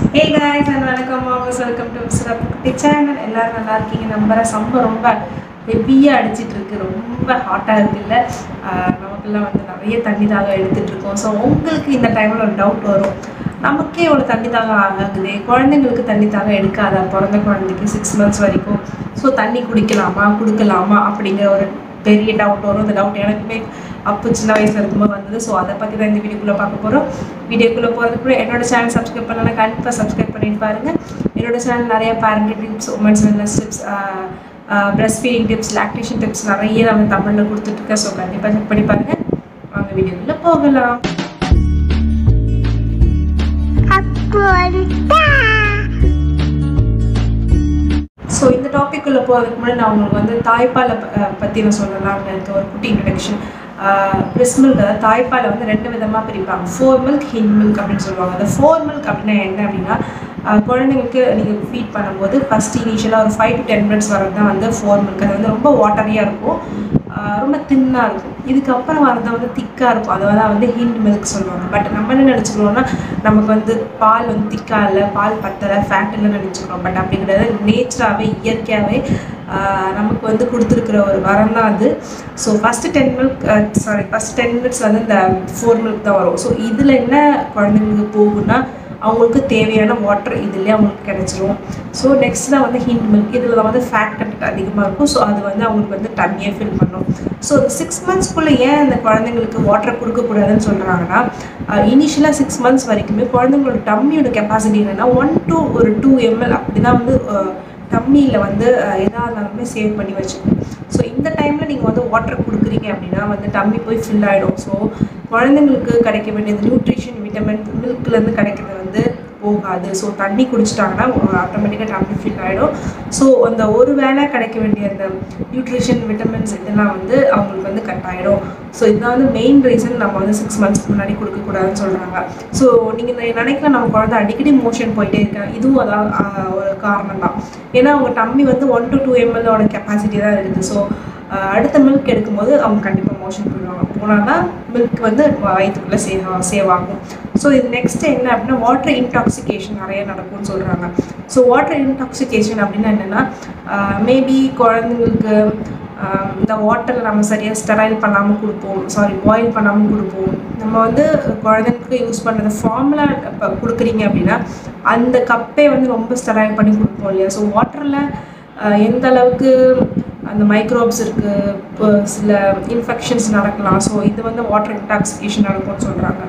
hey guys and வணக்கம் வாங்க welcome to சிறப்பு குட்டி சேனல் எல்லாரும் நல்லா இருக்கீங்க நம்புற சம்பளம் ரொம்ப ஹெவியாக அடிச்சிட்டு இருக்கு ரொம்ப ஹாட்டாக இருக்குல்ல ஆஹ் நமக்கெல்லாம் வந்து நிறைய தண்ணி தாகம் எடுத்துட்டு இருக்கோம் ஸோ உங்களுக்கு இந்த டைமில் ஒரு டவுட் வரும் நமக்கே இவ்வளோ தண்ணி தாகம் ஆகுது குழந்தைங்களுக்கு தண்ணி தாகம் எடுக்காதா பிறந்த குழந்தைக்கு சிக்ஸ் மந்த்ஸ் வரைக்கும் ஸோ தண்ணி குடிக்கலாமா கொடுக்கலாமா அப்படிங்கிற ஒரு பெரிய டவுட் வரும் அந்த டவுட் எனக்குமே அப்போ சின்ன வயசுல இருக்கும்போது வந்தது ஸோ அதை பற்றி தான் இந்த வீடியோக்குள்ளே பார்க்க போகிறோம் வீடியோக்குள்ளே போகிறதுக்கு கூட என்னோட சேனல் சப்ஸ்கிரைப் பண்ணலாம் கண்டிப்பாக சப்ஸ்கிரைப் பண்ணிட்டு பாருங்கள் என்னோட சேனல் நிறைய parent tips women's wellness tips breast feeding tips lactation tips நிறைய நான் தமிழில் கொடுத்துட்ருக்கேன் ஸோ கண்டிப்பாக செக் பண்ணி பாருங்கள் வாங்க வீடியோக்குள்ளே போகலாம் ஸோ இந்த டாபிக் உள்ள போகிறதுக்கு முன்னாடி நான் உங்களுக்கு வந்து தாய்ப்பாலை ப- அஹ் பற்றி நான் சொல்லலாம்னு இருக்க ஒரு குட்டி இன்ட்ரடக்ஷன் பிரெஸ் மில்க் அதாவது தாய்ப்பாலை வந்து ரெண்டு விதமாக பிரிப்பாங்க ஃபோர் மில்க் ஹின் மில்க் அப்படின்னு சொல்லுவாங்க அந்த ஃபோர் மில்க் அப்படின்னா என்ன அப்படின்னா அஹ் குழந்தைங்களுக்கு நீங்கள் ஃபீட் பண்ணும்போது ஃபஸ்ட் இனிஷியலாக ஒரு ஃபைவ் டு டென் மினிட்ஸ் வரது தான் வந்து ஃபோர் மில்க் அது வந்து ரொம்ப வாட்டரியாக இருக்கும் ஆஹ் ரொம்ப தின்னாக இருக்கும் இதுக்கப்புறம் வரது வந்து திக்காக இருக்கும் அதை தான் வந்து ஹிண்ட் மில்க் சொல்லுவாங்க பட் நம்ம என்ன நினச்சிக்கிறோம்னா நமக்கு வந்து பால் வந்து திக்காக இல்லை பால் பத்தலை ஃபேட் இல்லைன்னு நினச்சிக்கிறோம் பட் அப்படி கிடையாது நேச்சராகவே இயற்கையாகவே ஆஹ் நமக்கு வந்து கொடுத்துருக்குற ஒரு வரம் தான் அது so first ten milk sorry first ten minutes வந்து இந்த ஃபோர் மில்க் தான் வரும் ஸோ இதில் என்ன குழந்தைங்களுக்கு போகும்னா அவங்களுக்கு தேவையான வாட்டர் இதுலேயே அவங்களுக்கு கிடைச்சிரும் ஸோ நெக்ஸ்ட் தான் வந்து ஹிண்ட் மில்க் இதில் தான் வந்து ஃபேட் கண்டென்ட் அதிகமாக இருக்கும் ஸோ அது வந்து அவங்களுக்கு வந்து டம்மியை ஃபில் பண்ணும் ஸோ சிக்ஸ் மந்த்ஸ்க்குள்ளே ஏன் அந்த குழந்தைங்களுக்கு வாட்டர் கொடுக்கக்கூடாதுன்னு சொல்கிறாங்கன்னா இனிஷியலாக சிக்ஸ் மந்த்ஸ் வரைக்குமே குழந்தைங்களோட டம்மியோட கெப்பாசிட்டி என்னென்னா ஒன் to ஒரு டூ எம்எல் அப்படி தான் வந்து டம்மியில் வந்து அஹ், எதா இருந்தாலுமே சேவ் பண்ணி வச்சுக்கணும் ஸோ இந்த டைமில் நீங்கள் வந்து வாட்டர் கொடுக்குறீங்க அப்படின்னா வந்து டம்மி போய் ஃபில் ஆகிடும் ஸோ குழந்தைங்களுக்கு கிடைக்க வேண்டியது நியூட்ரிஷன் விட்டமின் மில்க்லேருந்து கிடைக்கிறது வந்து போகாது ஸோ தண்ணி குடிச்சிட்டாங்கன்னா ஆட்டோமேட்டிக்காக டம்மி ஃபில் ஆகிடும் ஸோ அந்த ஒரு வேளை கிடைக்க வேண்டிய அந்த நியூட்ரிஷன் விட்டமின்ஸ் இதெல்லாம் வந்து அவங்களுக்கு வந்து கட் ஆகிடும் ஸோ இதுதான் வந்து மெயின் ரீசன் நம்ம வந்து சிக்ஸ் மந்த்ஸ்க்கு முன்னாடி கொடுக்கக்கூடாதுன்னு சொல்கிறாங்க ஸோ நீங்கள் நினைக்கலாம் நம்ம குழந்தை அடிக்கடி மோஷன் போயிட்டே இருக்காங்க இதுவும் அதான் ஆஹ், ஒரு காரணம் தான் ஏன்னா அவங்க டம்மி வந்து ஒன் டு டூ எம்எல்லோட கெப்பாசிட்டி தான் இருக்குது ஸோ அடுத்த மில்க் எடுக்கும்போது அவங்க கண்டிப்பாக மோஷன் போயிடுவாங்க போனால் தான் மில்க் வந்து வயிற்றுக்குள்ளே சேவ் சேவ் ஆகும் ஸோ இது நெக்ஸ்ட் என்ன அப்படின்னா வாட்டர் இன்டாக்சிகேஷன் நிறைய நடக்கும்னு சொல்கிறாங்க ஸோ வாட்டர் இன்டாக்சிகேஷன் அப்படின்னா என்னென்னா மேபி குழந்தைங்களுக்கு ஆஹ் இந்த வாட்டரில் நம்ம சரியாக ஸ்டெரைல் பண்ணாமல் கொடுப்போம் சாரி பாயில் பண்ணாமல் கொடுப்போம் நம்ம வந்து குழந்தைங்களுக்கு யூஸ் பண்ணுறது ஃபார்முலா இப்போ கொடுக்குறீங்க அப்படின்னா அந்த கப்பே வந்து ரொம்ப ஸ்டெரைல் பண்ணி கொடுப்போம் இல்லையா ஸோ வாட்டரில் எந்த அளவுக்கு அந்த மைக்ரோப்ஸ் இருக்குது இப்போ சில இன்ஃபெக்ஷன்ஸ் நடக்கலாம் ஸோ இது வந்து வாட்டர் இன்டாக்சிகேஷன் நடக்கும்னு சொல்கிறாங்க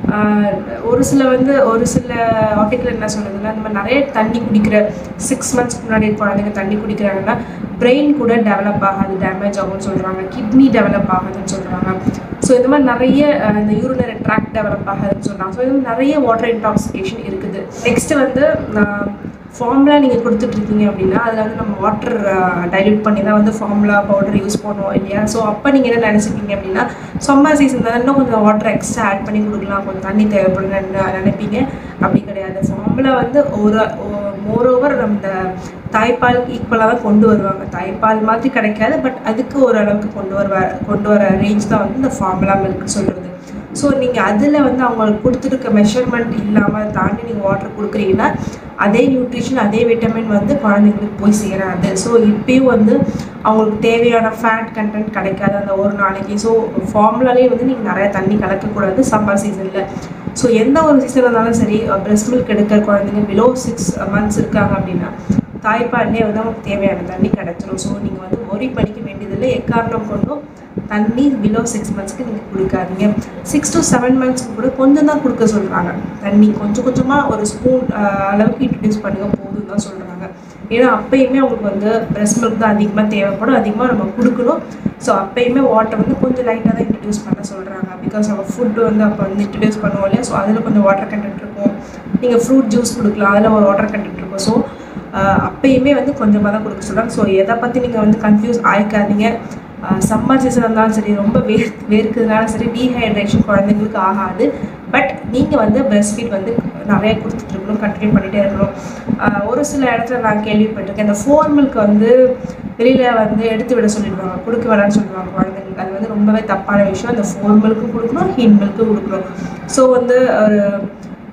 ஒரு சில வந்து ஒரு சில ஆர்டிக்கல் என்ன சொல்லுதுன்னா இந்த மாதிரி நிறைய தண்ணி குடிக்கிற சிக்ஸ் மந்த்ஸ்க்கு முன்னாடி குழந்தைங்க தண்ணி குடிக்கிறாங்கன்னா பிரெயின் கூட டெவலப் ஆகாது டேமேஜ் ஆகும்னு சொல்கிறாங்க கிட்னி டெவலப் ஆகுதுன்னு சொல்கிறாங்க ஸோ இந்த மாதிரி நிறைய அஹ், இந்த யூரினரி ட்ராக் டெவலப் ஆகுதுன்னு சொல்கிறாங்க ஸோ இது மாதிரி நிறைய வாட்டர் இன்டாக்சிகேஷன் இருக்குது நெக்ஸ்ட் வந்து ஃபார்முலா நீங்கள் கொடுத்துட்ருக்கீங்க அப்படின்னா அதில் வந்து நம்ம வாட்டர் டைல்யூட் பண்ணி தான் வந்து ஃபார்முலா பவுடர் யூஸ் பண்ணுவோம் இல்லையா ஸோ அப்போ நீங்கள் என்ன நினச்சிப்பீங்க அப்படின்னா சம்மர் சீசன் தான் இன்னும் கொஞ்சம் வாட்டர் எக்ஸ்ட்ரா ஆட் பண்ணி கொடுக்கலாம் கொஞ்சம் தண்ணி தேவைப்படுதுன்னு நினைப்பீங்க அப்படி கிடையாது ஃபார்முலா வந்து ஒரு மோரோவர் இந்த தாய்ப்பாலுக்கு ஈக்குவலாக தான் கொண்டு வருவாங்க தாய்ப்பால் மாதிரி கிடைக்காது பட் அதுக்கு ஓரளவுக்கு கொண்டு வர கொண்டு வர ரேஞ்ச் தான் வந்து இந்த ஃபார்முலா மில்க் சொல்கிறது ஸோ நீங்கள் அதில் வந்து அவங்களுக்கு கொடுத்துருக்க மெஷர்மெண்ட் இல்லாமல் அதை தாண்டி நீங்கள் வாட்டர் கொடுக்குறீங்கன்னா அதே நியூட்ரிஷன் அதே விட்டமின் வந்து குழந்தைங்களுக்கு போய் சேராது ஸோ இப்பயும் வந்து அவங்களுக்கு தேவையான ஃபேட் கண்டென்ட் கிடைக்காது அந்த ஒரு நாளைக்கு ஸோ ஃபார்முலாலே வந்து நீங்கள் நிறைய தண்ணி கலக்கக்கூடாது சம்மர் சீசனில் ஸோ எந்த ஒரு சீசன் இருந்தாலும் சரி பிரெஸ்ட் மில்க் எடுக்கிற குழந்தைங்க பிலோ சிக்ஸ் மந்த்ஸ் இருக்காங்க அப்படின்னா தாய்ப்பால்லே வந்து நமக்கு தேவையான தண்ணி கிடச்சிரும் ஸோ நீங்கள் வந்து ஒரி பண்ணிக்க வேண்டியதில்லை எக்காரணம் கொண்டும் தண்ணி பிலோ சிக்ஸ் மந்த்ஸ்க்கு நீங்கள் கொடுக்காதீங்க சிக்ஸ் டு செவன் மந்த்ஸ்க்கு கூட கொஞ்சம் தான் கொடுக்க சொல்கிறாங்க தண்ணி கொஞ்சம் கொஞ்சமாக ஒரு ஸ்பூன் அளவுக்கு இன்ட்ரடியூஸ் பண்ணுங்க போதும் தான் சொல்கிறாங்க ஏன்னா அப்பயுமே அவங்களுக்கு வந்து பிரெஸ்ட் மில்க் தான் அதிகமாக தேவைப்படும் அதிகமாக நம்ம கொடுக்கணும் ஸோ அப்பயுமே வாட்டர் வந்து கொஞ்சம் லைட்டாக தான் இன்ட்ரடியூஸ் பண்ண சொல்கிறாங்க பிகாஸ் நம்ம ஃபுட்டு வந்து அப்போ வந்து இன்ட்ரடியூஸ் பண்ணுவோம் இல்லையா ஸோ அதில் கொஞ்சம் வாட்டர் கண்டென்ட் இருக்கும் நீங்கள் ஃப்ரூட் ஜூஸ் கொடுக்கலாம் அதில் ஒரு வாட்டர் கண்டென்ட் இருக்கும் ஸோ அப்பயுமே வந்து கொஞ்சமாக தான் கொடுக்க சொல்கிறாங்க ஸோ எதை பற்றி நீங்கள் வந்து கன்ஃபியூஸ் ஆகிக்காதீங்க சம்மர் சீசன் இருந்தாலும் சரி ரொம்ப வேர் வேர்க்கிறதுனால சரி டீஹைட்ரேஷன் குழந்தைங்களுக்கு ஆகாது பட் நீங்கள் வந்து பிரெஸ்ட் ஃபீட் வந்து நிறைய கொடுத்துட்டு இருக்கணும் கண்டினியூ பண்ணிகிட்டே இருக்கணும் ஆஹ் ஒரு சில இடத்துல நான் கேள்விப்பட்டிருக்கேன் இந்த ஃபோர் மில்க் வந்து வெளியில் வந்து எடுத்து விட சொல்லிடுவாங்க கொடுக்க வேணாம்னு சொல்லுவாங்க குழந்தைங்களுக்கு அது வந்து ரொம்பவே தப்பான விஷயம் அந்த ஃபோர் மில்க்கும் கொடுக்கணும் ஹீன் மில்க்கும் கொடுக்கணும் ஸோ வந்து ஒரு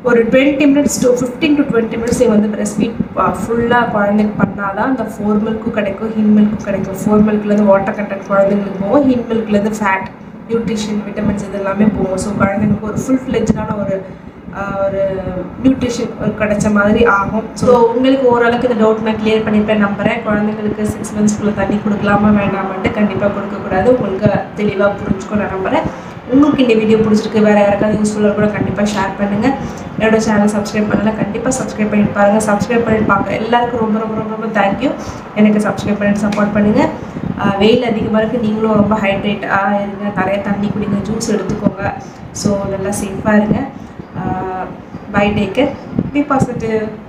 ஒரு twenty minutes to fifteen to twenty minutes நீங்கள் வந்து பிரஸ்ட் ஃபீட் ஃபுல்லாக குழந்தைக்கு பண்ணால் தான் அந்த ஃபோர் மில்க்கும் கிடைக்கும் ஹின் மில்க்கும் கிடைக்கும் ஃபோர் மில்க்லேருந்து வாட்டர் கண்டென்ட் குழந்தைங்களுக்கு போகும் ஹின் மில்க்லேருந்து ஃபேட் நியூட்ரிஷன் விட்டமின்ஸ் இது எல்லாமே போகும் ஸோ குழந்தைங்களுக்கு ஒரு ஃபுல் ஃப்ளெஜ்டான ஒரு ஆஹ், ஒரு நியூட்ரிஷன் ஒரு கிடைச்ச மாதிரி ஆகும் ஸோ உங்களுக்கு ஓரளவுக்கு இந்த டவுட் நான் கிளியர் பண்ணியிருப்பேன் நம்புறேன் குழந்தைங்களுக்கு சிக்ஸ் மந்த்ஸ்க்குள்ளே தண்ணி கொடுக்கலாமா வேண்டாமான்ட்டு கண்டிப்பாக கொடுக்கக்கூடாது உங்களுக்கு தெளிவாக புரிஞ்சுக்கோ நான் நம்புறேன் உங்களுக்கு இந்த வீடியோ பிடிச்சிருக்கு வேறு யாருக்காவது யூஸ்ஃபுல்லாக கூட கண்டிப்பாக ஷேர் பண்ணுங்கள் என்னோட சேனல் சப்ஸ்கிரைப் பண்ணல கண்டிப்பாக சப்ஸ்கிரைப் பண்ணிட்டு பாருங்க சப்ஸ்கிரைப் பண்ணிட்டு பார்க்க எல்லாருக்கும் ரொம்ப ரொம்ப ரொம்ப ரொம்ப தேங்க்யூ எனக்கு சப்ஸ்கிரைப் பண்ணிட்டு சப்போர்ட் பண்ணுங்கள் ஆஹ் வெயில் அதிகமாக இருக்குது நீங்களும் ரொம்ப ஹைட்ரேட்டாக இருங்க நிறைய தண்ணி குடிங்க ஜூஸ் எடுத்துக்கோங்க ஸோ நல்லா சேஃபாக இருங்க பை டேக்கர் பி பாசிட்டிவ்